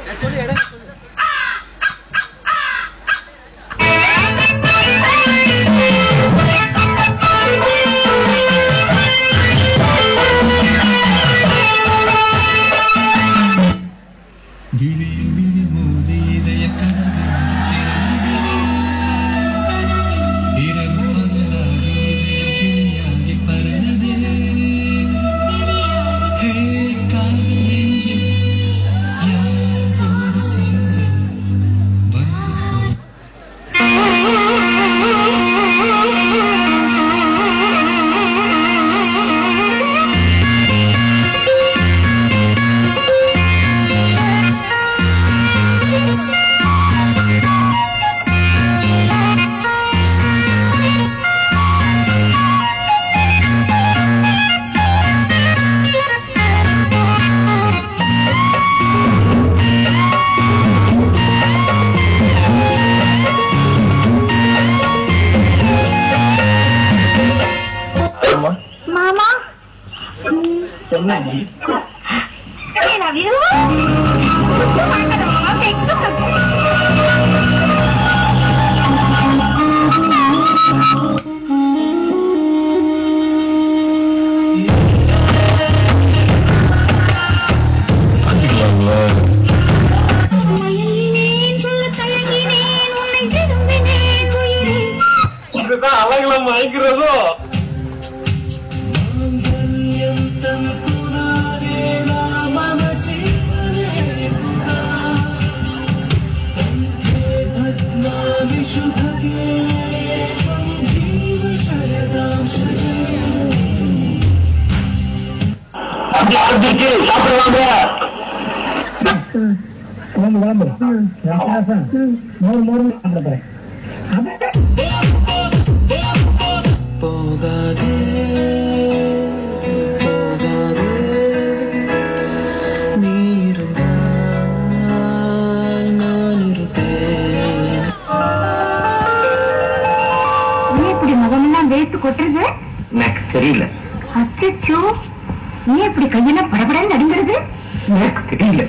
சொல்லு இடம் சொல்லு விழியில் விழி மோதி இதய கனவென்று திறந்ததே. இரவு பகலாகி இதயம் கிளியாகி பறந்ததே. ஹே, காதல் நெஞ்சில் யாரோடு சேர்ந்து வந்து போ- மாமா I love you. மாமா, thank you. மயங்கினேன், சொல்லத் தயங்கினேன், உன்னை விரும்பினேன், உயிரே. இதுதான் அழகுல மயக்கிறதோ மாங்கல்யம் தன் துணாரே நாமம ஜீவனே துணா. தந்தே பத்மாமி சுபகே त्वं जीव शरदां शरम् போகாதே போகாதே நீ இருந்தால் நான் இருப்பேன் ஏன் இப்படி முகமெல்லாம் வேர்த்து கொட்டுறது எனக்கு தெரியல அச்சோ ஏன் இப்படி கையெல்லாம் படபடன்னு நடுங்கிறது எனக்கு தெரியல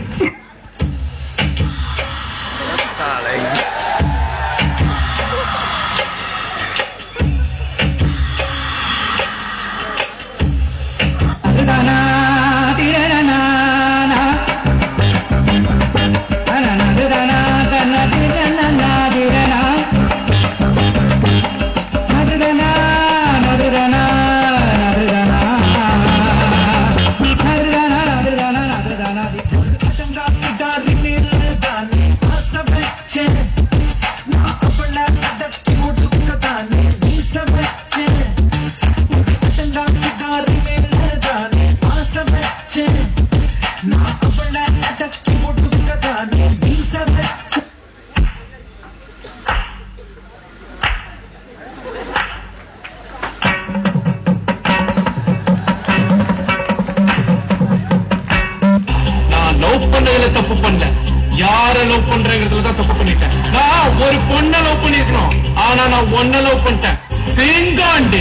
நான் லவ் பண்ணதுல தப்பு பண்ணல யார லவ் பண்றேங்கிறதுல தான் தப்பு பண்ணிட்டேன் நான் ஒரு பொண்ண லவ் பண்ணிருக்கணும் ஆனா நான் ஒன்ன லவ் பண்ணிட்டேன் சிங்காண்டி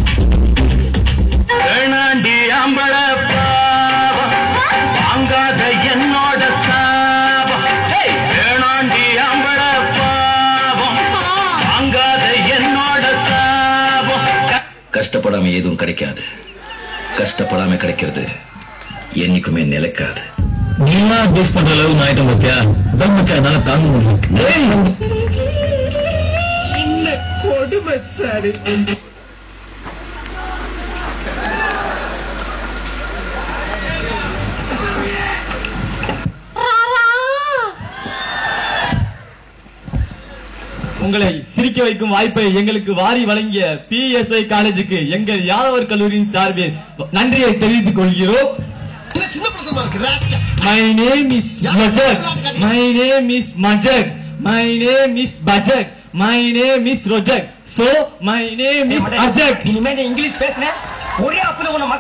வேணாண்டி அம்பள பாவம் வாங்காத என்னோட சாபம் ஹேய், வேணாண்டி அம்பள பாவம் வாங்காத என்னோட சாபம் கஷ்டப்படாம எதுவும் கிடைக்காது கஷ்டப்படாம கிடைக்கிறது என்னைக்குமே நிலைக்காது நீலாம் அட்வைஸ் பண்ற அளவு நான் ஐட்டம் பார்த்தியா அதான் மச்சான் என்னால தாங்க முடியும் என்ன கொடுமை சார் உங்களை சிரிக்க வைக்கும் வாய்ப்பை எங்களுக்கு வாரி வழங்கிய பிஎஸ்ஐ காலேஜுக்கு எங்கள் யாதவர் கல்லூரியின் சார்பில் நன்றியை தெரிவித்துக் கொள்கிறோம் சின்ன பிரதமா இருக்கு ராஸ்கல். மை நேம் இஸ் மஜக் மை நேம் இஸ் மஜக் மை நேம் இஸ் பஜக் மை நேம் இஸ் ரொஜக் சோ மை நேம் இஸ் அஜக் இனிமே நீ இங்கிலீஷ் பேசுன ஒரே அப்புல உன